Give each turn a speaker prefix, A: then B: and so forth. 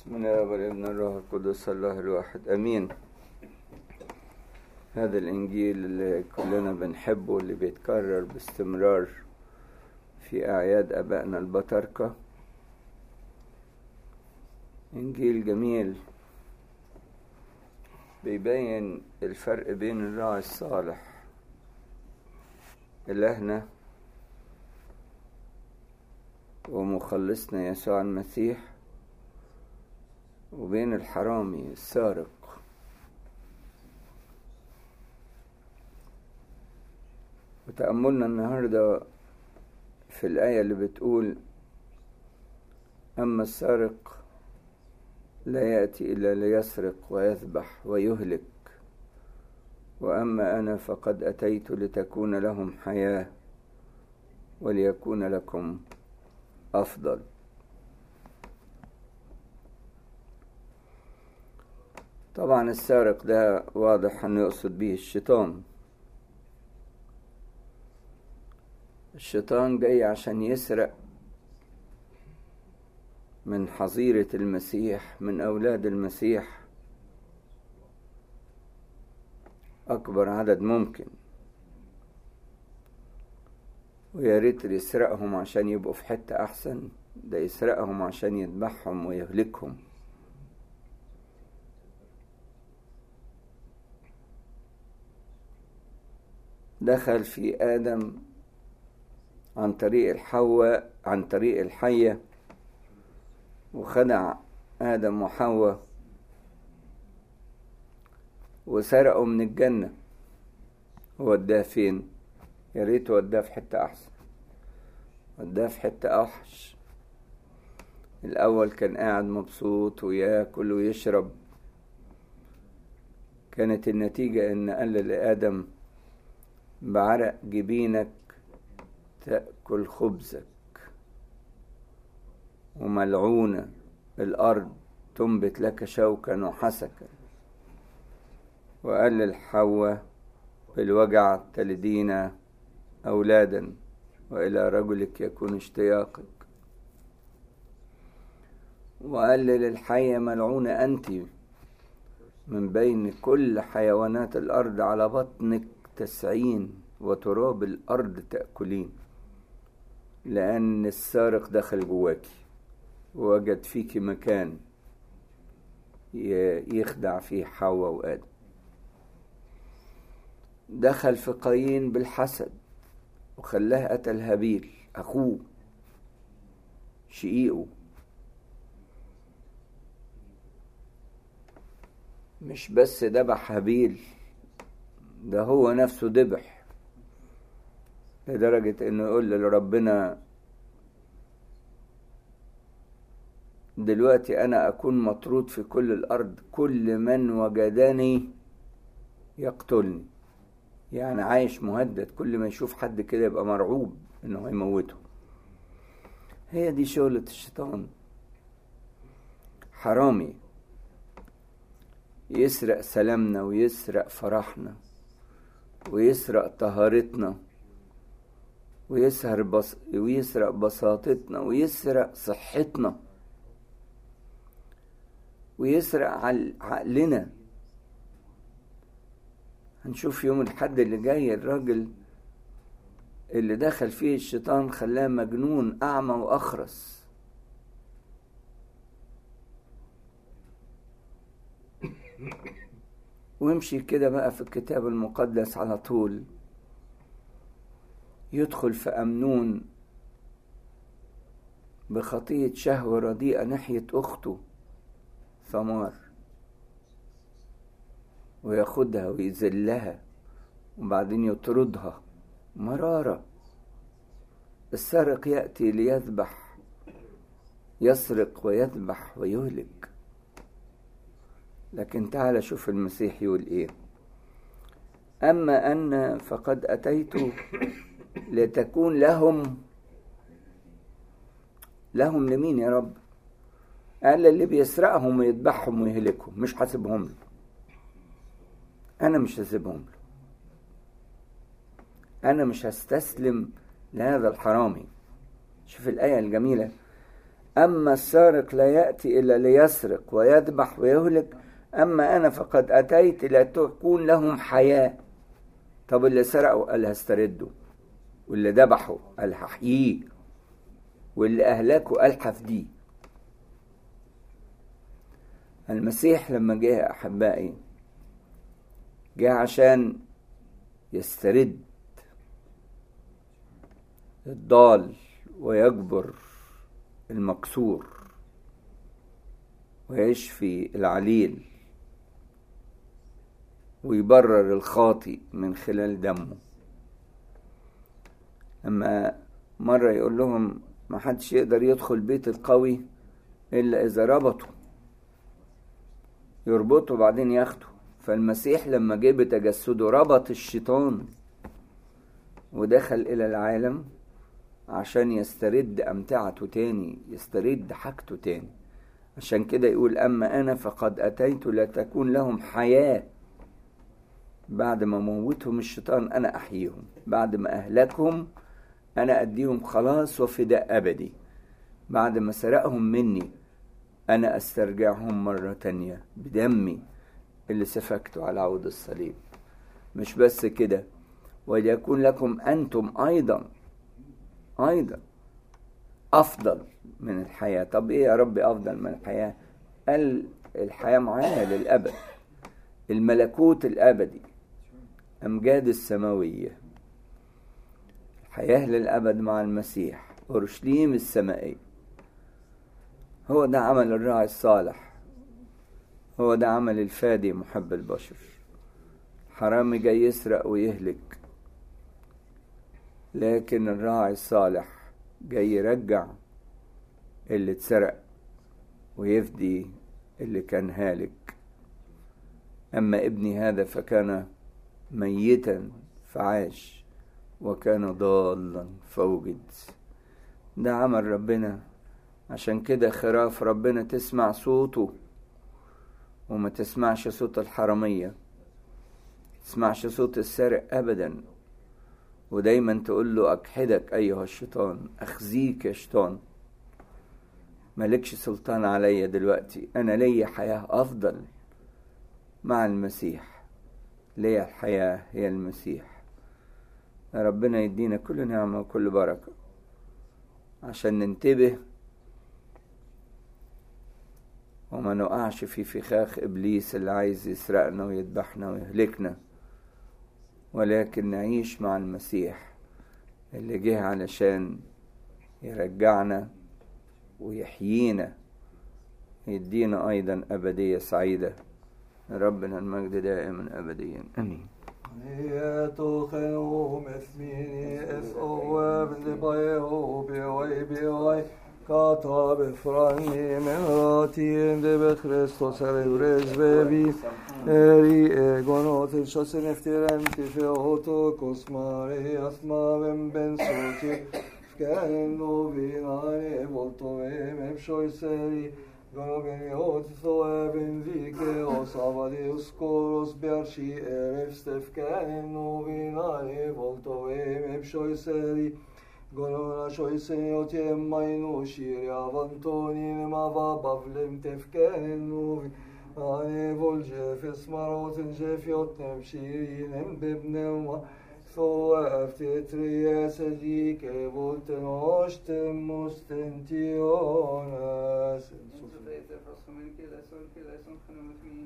A: بسم الله والابن الروح القدس الله الواحد امين هذا الانجيل اللي كلنا بنحبه اللي بيتكرر باستمرار في اعياد ابائنا البطاركه انجيل جميل بيبين الفرق بين الراعي الصالح إلهنا ومخلصنا يسوع المسيح وبين الحرامي السارق وتأملنا النهاردة في الآية اللي بتقول أما السارق لا يأتي إلا ليسرق ويذبح ويهلك وأما أنا فقد أتيت لتكون لهم حياة وليكون لكم أفضل طبعا السارق ده واضح أنه يقصد به الشيطان الشيطان جاي عشان يسرق من حظيرة المسيح من أولاد المسيح أكبر عدد ممكن ويا ريت يسرقهم عشان يبقوا في حتة أحسن ده يسرقهم عشان يذبحهم ويهلكهم دخل في آدم عن طريق الحواء عن طريق الحية وخدع آدم وحواء وسرقوا من الجنة وداه فين يا ريت وداه في حتة أحسن وداه في حتة أوحش الأول كان قاعد مبسوط وياكل ويشرب كانت النتيجة إن قال لآدم بعرق جبينك تأكل خبزك وملعونة الأرض تنبت لك شوكا وحسكا وقال للحواء بالوجع تلدين أولادا وإلى رجلك يكون اشتياقك وقال للحية ملعونة أنت من بين كل حيوانات الأرض على بطنك تسعين وتراب الأرض تأكلين لأن السارق دخل جواكي ووجد فيك مكان يخدع فيه حواء وآدم دخل في قايين بالحسد وخلاه قتل هابيل أخوه شقيقه مش بس ذبح هابيل ده هو نفسه ذبح لدرجة انه يقول لربنا دلوقتي انا اكون مطرود في كل الارض كل من وجدني يقتلني يعني عايش مهدد كل ما يشوف حد كده يبقى مرعوب انه هيموته هي دي شغلة الشيطان حرامي يسرق سلامنا ويسرق فرحنا ويسرق طهارتنا ويسهر بص... ويسرق بساطتنا ويسرق صحتنا ويسرق عقلنا هنشوف يوم الحد اللي جاي الراجل اللي دخل فيه الشيطان خلاه مجنون أعمى وأخرس ويمشي كده بقى في الكتاب المقدس على طول يدخل في أمنون بخطية شهوة رديئة ناحية أخته ثمار وياخدها ويذلها وبعدين يطردها مرارة السارق يأتي ليذبح يسرق ويذبح ويهلك لكن تعال شوف المسيح يقول ايه أما أن فقد أتيت لتكون لهم لهم لمين يا رب قال اللي بيسرقهم ويذبحهم ويهلكهم مش حاسبهم له انا مش هسيبهم له انا مش هستسلم لهذا الحرامي شوف الايه الجميله أما السارق لا يأتي إلا ليسرق ويذبح ويهلك أما أنا فقد أتيت لتكون لهم حياة طب اللي سرقوا قال هسترده واللي ذبحوا قال هحييه واللي أهلكوا قال هفديه المسيح لما جه أحبائي جه عشان يسترد الضال ويجبر المكسور ويشفي العليل ويبرر الخاطئ من خلال دمه أما مرة يقول لهم ما حدش يقدر يدخل بيت القوي إلا إذا ربطه يربطه بعدين ياخده فالمسيح لما جه بتجسده ربط الشيطان ودخل إلى العالم عشان يسترد أمتعته تاني يسترد حاجته تاني عشان كده يقول أما أنا فقد أتيت لتكون لهم حياة بعد ما موتهم الشيطان أنا أحييهم بعد ما أهلكهم أنا أديهم خلاص وفداء أبدي بعد ما سرقهم مني أنا أسترجعهم مرة تانية بدمي اللي سفكته على عود الصليب مش بس كده وليكون لكم أنتم أيضا أيضا أفضل من الحياة طب إيه يا رب أفضل من الحياة قال الحياة معانا للأبد الملكوت الأبدي أمجاد السماوية الحياة للأبد مع المسيح أورشليم السمائية هو ده عمل الراعي الصالح هو ده عمل الفادي محب البشر حرامي جاي يسرق ويهلك لكن الراعي الصالح جاي يرجع اللي اتسرق ويفدي اللي كان هالك أما ابني هذا فكان ميتا فعاش وكان ضالا فوجد ده عمل ربنا عشان كده خراف ربنا تسمع صوته وما تسمعش صوت الحرامية تسمعش صوت السارق أبدا ودايما تقول له أكحدك أيها الشيطان أخزيك يا شيطان مالكش سلطان عليا دلوقتي أنا ليا حياة أفضل مع المسيح ليا الحياة هي المسيح ربنا يدينا كل نعمة وكل بركة عشان ننتبه وما نقعش في فخاخ إبليس اللي عايز يسرقنا ويذبحنا ويهلكنا ولكن نعيش مع المسيح اللي جه علشان يرجعنا ويحيينا يدينا أيضا أبدية سعيدة ربنا المجد دائما أبديا أمين
B: يتوخنو مثميني اف او بلبايو بيوي بيوي كاتا بفراني من راتين دي بخريستوس ريوريز بيبي اري ايغونوت الشوس نفتيرن تفي اوتو كوسماري اسما بن بن صوتي فكان نو بيناري بولتو بيم بشوي سري Gorobenjot thoeben vike os avadius koros biarshi erev stefkanen novinare voltovem epshoiseri Gorona shoiseniot yemmainu shiri avantonin mava bavlem tefkanen novi Ane volje fesmarotin jefiot nem shirinem bibnem Thoafti triesagik volten ostem mustentionas